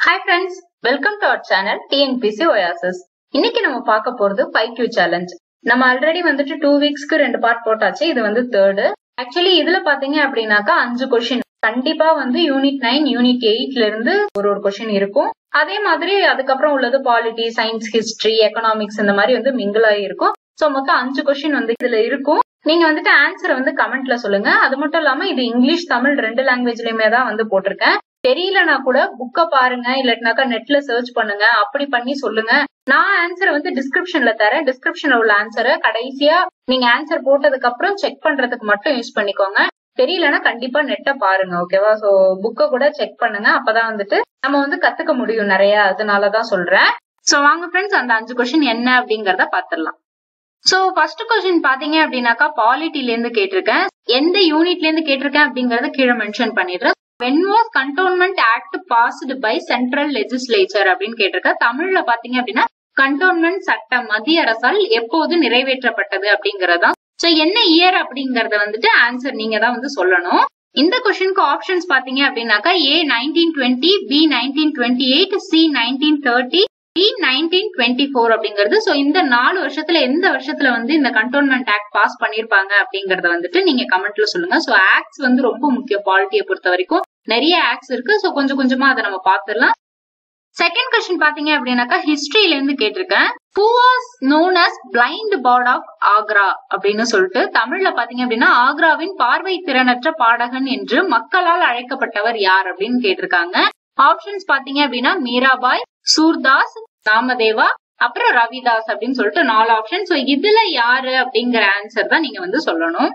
hi friends welcome to our channel TNPSC oasis இன்னைக்கு நம்ம பார்க்க போறது ஃபைவ் கியூ சேலஞ்ச் நம்ம ஆல்ரெடி வந்துட்டு டூ வீக்ஸ்க்கு ரெண்டு பார்ட் போட்டாச்சு இது வந்து தேர்டு ஆக்சுவலி இதுல பாத்தீங்க அப்படின்னாக்கா அஞ்சு கொஸ்டின் கண்டிப்பா வந்து யூனிட் நைன் யூனிட் எயிட்ல இருந்து ஒரு ஒரு கொஸ்டின் இருக்கும் அதே மாதிரி அதுக்கப்புறம் உள்ளது பாலிட்டி சயின்ஸ் ஹிஸ்டரி எக்கனாமிக்ஸ் இந்த மாதிரி வந்து மிங்கிள் ஆகி இருக்கும் சோ மொத்தம் அஞ்சு கொஸ்டின் வந்து இதுல இருக்கும் நீங்க வந்துட்டு ஆன்சரை வந்து கமெண்ட்ல சொல்லுங்க அது மட்டும் இல்லாம இது இங்கிலீஷ் தமிழ் ரெண்டு லாங்குவேஜ்லயுமே தான் வந்து போட்டிருக்கேன் தெரியலனா கூட புக்க பாருங்க இல்லாட்டினாக்கா நெட்ல சர்ச் பண்ணுங்க அப்படி பண்ணி சொல்லுங்க நான் ஆன்சரை வந்து டிஸ்கிரிப்ஷன்ல தரேன் டிஸ்கிரிப்ஷன்ல உள்ள ஆன்சரை கடைசியா நீங்க ஆன்சர் போட்டதுக்கு அப்புறம் செக் பண்றதுக்கு மட்டும் யூஸ் பண்ணிக்கோங்க தெரியலனா கண்டிப்பா நெட்டை பாருங்க ஓகேவா சோ புக்க கூட செக் பண்ணுங்க அப்பதான் வந்துட்டு நம்ம வந்து கத்துக்க முடியும் நிறைய அதனாலதான் சொல்றேன் சோ வாங்க ஃப்ரெண்ட்ஸ் அந்த அஞ்சு கொஸ்டின் என்ன அப்படிங்கறத பாத்துடலாம் சோ ஃபர்ஸ்ட் கொஸ்டின் பாத்தீங்க அப்படின்னாக்கா பாலிட்டில இருந்து கேட்டிருக்கேன் எந்த யூனிட்ல இருந்து கேட்டிருக்கேன் அப்படிங்கறத கீழே மென்ஷன் பண்ணிடுறேன் when was cantonment act passed by central legislature அப்படின்னு கேட்டிருக்கேன் தமிழ்ல பாத்தீங்க அப்படின்னா கண்டோன்மெண்ட் சட்டம் மத்திய அரசால் எப்போது நிறைவேற்றப்பட்டது அப்படிங்கறதா சோ என்ன இயர் அப்படிங்கறத வந்துட்டு ஆன்சர் நீங்க தான் வந்து சொல்லணும் இந்த கொஸ்டினுக்கு ஆப்ஷன்ஸ் பாத்தீங்க அப்படின்னாக்கா A nineteen twenty B nineteen twenty eight C nineteen thirty D nineteen twenty four அப்படிங்கிறது சோ இந்த நாலு வருஷத்துல எந்த வருஷத்துல வந்து இந்த கண்டோன்மெண்ட் ஆக்ட் பாஸ் பண்ணிருப்பாங்க அப்படிங்கறத வந்துட்டு நீங்க கமெண்ட்ல சொல்லுங்க சோ ஆக்ட்ஸ் வந்து ரொம்ப முக்கியம் பாலிட்டியை பொறுத்த வரைக்கும் நிறைய ஆக்ட்ஸ் இருக்கு சோ கொஞ்சம் கொஞ்சமா அதை நம்ம பாத்துடலாம் செகண்ட் கொஸ்டின் பாத்தீங்க அப்படின்னாக்கா ஹிஸ்டரியில இருந்து கேட்டிருக்கேன் who was known as blind bard of Agra அப்படின்னு சொல்லிட்டு தமிழ்ல பாத்தீங்க அப்படின்னா ஆக்ராவின் பார்வை திறனற்ற பாடகன் என்று மக்களால் அழைக்கப்பட்டவர் யார் அப்படின்னு கேட்டிருக்காங்க ஆப்ஷன்ஸ் பாத்தீங்க அப்படின்னா மீராபாய் சூர்தாஸ் நாமதேவா அப்புறம் ரவிதாஸ் அப்படின்னு சொல்லிட்டு நாலு ஆப்ஷன் சோ இதுல யாரு அப்படிங்கிற ஆன்சர் தான் நீங்க வந்து சொல்லணும்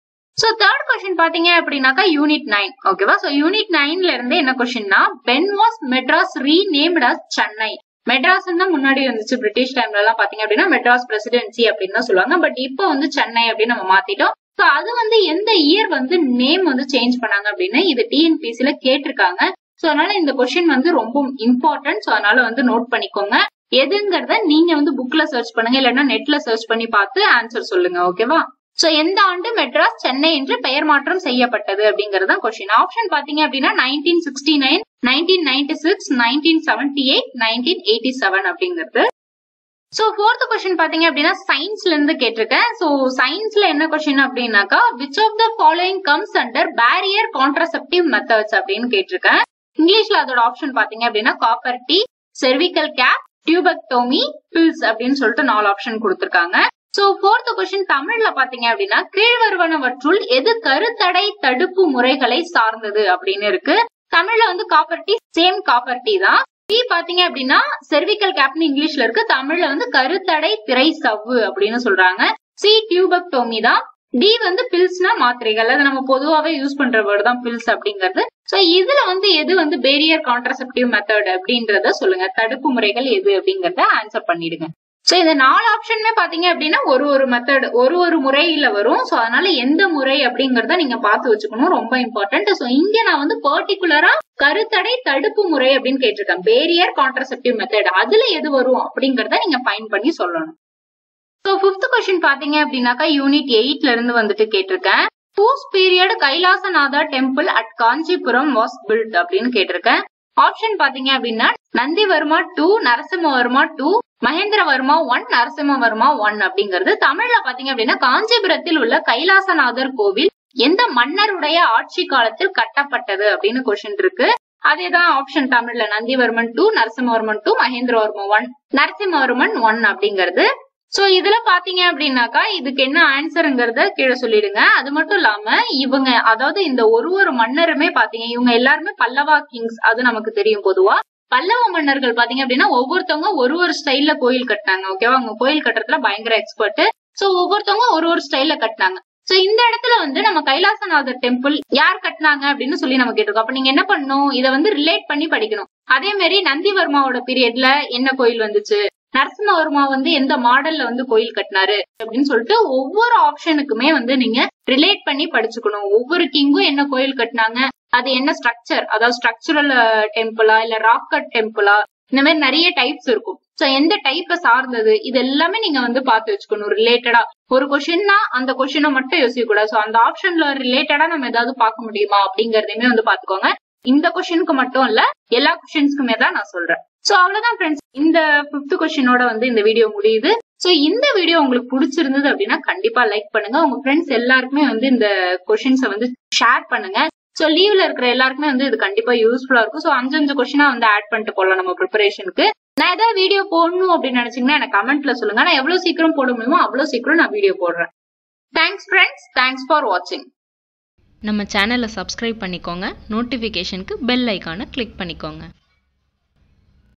சோ தேர்ட் கொஸ்டின் பாத்தீங்க அப்படின்னாக்கா யூனிட் நைன் ஓகேவா சோ யூனிட் நைன்ல இருந்து என்ன கொஸ்டின்னா when was Madras renamed as Chennai Madras தான் முன்னாடி இருந்துச்சு பிரிட்டிஷ் டைம்ல எல்லாம் பாத்தீங்க அப்படின்னா மெட்ராஸ் பிரசிடென்சி அப்படின்னு தான் சொல்லுவாங்க பட் இப்போ வந்து சென்னை அப்படின்னு நம்ம மாத்திட்டோம் சோ அது வந்து எந்த இயர் வந்து நேம் வந்து சேஞ்ச் பண்ணாங்க அப்படின்னு இது டிஎன்பிசில கேட்டிருக்காங்க சோ அதனால இந்த கொஸ்டின் வந்து ரொம்ப இம்பார்ட்டன்ட் சோ அதனால வந்து நோட் பண்ணிக்கோங்க எதுங்கிறத நீங்க வந்து புக்ல சர்ச் பண்ணுங்க இல்லைன்னா நெட்ல சர்ச் பண்ணி பார்த்து ஆன்சர் சொல்லுங்க ஓகேவா சோ எந்த ஆண்டு மெட்ராஸ் சென்னை என்று பெயர் மாற்றம் செய்யப்பட்டது அப்படிங்கறது தான் கொஸ்டின் ஆப்ஷன் பாத்தீங்க அப்படின்னா nineteen sixty nine nineteen ninety six nineteen seventy eight nineteen eighty seven அப்படிங்கிறது சோ ஃபோர்த் கொஸ்டின் பாத்தீங்க அப்படின்னா சயின்ஸ்ல இருந்து கேட்டிருக்கேன் சோ சயின்ஸ்ல என்ன கொஸ்டின் அப்படின்னாக்கா which of the following comes under barrier contraceptive methods அப்படின்னு கேட்டிருக்கேன் இங்கிலீஷ்ல அதோட ஆப்ஷன் பாத்தீங்க அப்படின்னா copper T cervical cap tubectomy pills அப்படின்னு சொல்லிட்டு நாலு ஆப்ஷன் கொடுத்திருக்காங்க சோ போர்த் கொஸ்டின் தமிழ்ல பாத்தீங்க அப்படின்னா கீழ்வருவனவற்றுள் எது கருத்தடை தடுப்பு முறைகளை சார்ந்தது அப்படின்னு இருக்கு தமிழ்ல வந்து copper T same copper T தான் டி பாத்தீங்க அப்படின்னா செர்விக்கல் கேப்னு இங்கிலீஷ்ல இருக்கு தமிழ்ல வந்து கருத்தடை திரை சவ்வு அப்படின்னு சொல்றாங்க சி டியூபக்டோமி தான் டி வந்து பில்ஸ்னா மாத்திரைகள் அது நம்ம பொதுவாவே யூஸ் பண்ற வேர்டு தான் பில்ஸ் அப்படிங்கிறது சோ இதுல வந்து எது வந்து பேரியர் கான்ட்ரசெப்டிவ் மெத்தட் அப்படின்றத சொல்லுங்க தடுப்பு முறைகள் எது அப்படிங்கறத ஆன்சர் பண்ணிடுங்க சோ இந்த நாலு ஆப்ஷனுமே பாத்தீங்க அப்படின்னா ஒரு ஒரு மெத்தட் ஒரு ஒரு முறையில வரும் சோ அதனால எந்த முறை அப்படிங்கறத நீங்க பார்த்து வச்சுக்கணும் ரொம்ப இம்பார்ட்டன்ட் சோ இங்க நான் வந்து பர்டிகுலரா கருத்தடை தடுப்பு முறை அப்படின்னு கேட்டிருக்கேன் பேரியர் கான்ட்ரசெப்டிவ் மெத்தட் அதுல எது வரும் அப்படிங்கறத நீங்க ஃபைன் பண்ணி சொல்லணும் சோ பிப்த் கொஸ்டின் பாத்தீங்க அப்படின்னாக்கா யூனிட் எயிட்ல இருந்து வந்துட்டு கேட்டிருக்கேன் whose period Kailasanatha temple at Kanchipuram was built அப்படின்னு கேட்டிருக்கேன் ஆப்ஷன் பாத்தீங்க அப்படின்னா Nandivarma two Narasimhavarma two Mahendravarma one Narasimhavarma one அப்படிங்கிறது தமிழ்ல பாத்தீங்க அப்படின்னா காஞ்சிபுரத்தில் உள்ள கைலாசநாதர் கோவில் எந்த மன்னருடைய ஆட்சி காலத்தில் கட்டப்பட்டது அப்படின்னு கொஸ்டின் இருக்கு அதேதான் ஆப்ஷன் தமிழ்ல Nandivarman two Narasimhavarman two Mahendravarman one Narasimhavarman one அப்படிங்கிறது சோ இதுல பாத்தீங்க அப்படின்னாக்கா இதுக்கு என்ன ஆன்சருங்கிறத கீழே சொல்லிடுங்க அது மட்டும் இல்லாம இவங்க அதாவது இந்த ஒரு ஒரு மன்னருமே பாத்தீங்க இவங்க எல்லாருமே பல்லவா கிங்ஸ் அது நமக்கு தெரியும் பொதுவா பல்லவ மன்னர்கள் பாத்தீங்க அப்படின்னா ஒவ்வொருத்தவங்க ஒரு ஒரு ஸ்டைல்ல கோயில் கட்டினாங்க ஓகேவா அவங்க கோயில் கட்டுறதுல பயங்கர எக்ஸ்பர்ட் சோ ஒவ்வொருத்தவங்க ஒரு ஒரு ஸ்டைல்ல கட்டினாங்க சோ இந்த இடத்துல வந்து நம்ம கைலாசநாதர் டெம்பிள் யார் கட்டினாங்க அப்படின்னு சொல்லி நம்ம கேட்டிருக்கோம் அப்ப நீங்க என்ன பண்ணணும் இதை வந்து ரிலேட் பண்ணி படிக்கணும் அதே மாதிரி நந்திவர்மாவோட பீரியட்ல என்ன கோயில் வந்துச்சு நரசிம்மவர்மா வந்து எந்த மாடல்ல வந்து கோயில் கட்டினாரு அப்படின்னு சொல்லிட்டு ஒவ்வொரு ஆப்ஷனுக்குமே வந்து நீங்க ரிலேட் பண்ணி படிச்சுக்கணும் ஒவ்வொரு கிங்கும் என்ன கோயில் கட்டினாங்க அது என்ன ஸ்ட்ரக்சர் அதாவது ஸ்ட்ரக்சரல் டெம்பிளா இல்ல ராக் கட் டெம்பிளா இந்த மாதிரி நிறைய டைப்ஸ் இருக்கும் சோ எந்த டைப்பை சார்ந்தது இது எல்லாமே நீங்க வந்து பார்த்து வச்சுக்கணும் ரிலேட்டடா ஒரு கொஸ்டின்னா அந்த கொஸ்டினை மட்டும் யோசிக்க கூடாது சோ அந்த ஆப்ஷன்ல ரிலேட்டடா நம்ம ஏதாவது பார்க்க முடியுமா அப்படிங்கறதையுமே வந்து பாத்துக்கோங்க இந்த கொஸ்டினுக்கு மட்டும் இல்ல எல்லா கொஸ்டின்ஸ்க்குமே தான் நான் சொல்றேன் சோ அவ்வளவுதான் ஃப்ரெண்ட்ஸ் இந்த பிப்த் கொஸ்டினோட வந்து இந்த வீடியோ முடியுது சோ இந்த வீடியோ உங்களுக்கு பிடிச்சிருந்தது அப்படின்னா கண்டிப்பா லைக் பண்ணுங்க உங்க ஃப்ரெண்ட்ஸ் எல்லாருக்குமே வந்து இந்த கொஸ்டின்ஸை வந்து ஷேர் பண்ணுங்க சோ லீவ்ல இருக்கிற எல்லாருக்குமே வந்து இது கண்டிப்பா யூஸ்ஃபுல்லா இருக்கும் சோ அஞ்சு அஞ்சு கொஸ்டினா வந்து ஆட் பண்ணிட்டு போடலாம் நம்ம ப்ரிப்பரேஷனுக்கு நான் ஏதாவது வீடியோ போடணும் அப்படின்னு நினைச்சீங்கன்னா எனக்கு கமெண்ட்ல சொல்லுங்க நான் எவ்வளவு சீக்கிரம் போட முடியுமோ அவ்வளவு சீக்கிரம் நான் வீடியோ போடுறேன் தேங்க்ஸ் ஃப்ரெண்ட்ஸ் தேங்க்ஸ் ஃபார் வாட்சிங் நம்ம சேனலை சப்ஸ்கிரைப் பண்ணிக்கோங்க நோட்டிஃபிகேஷனுக்கு பெல் ஐக்கானை கிளிக் பண்ணிக்கோங்க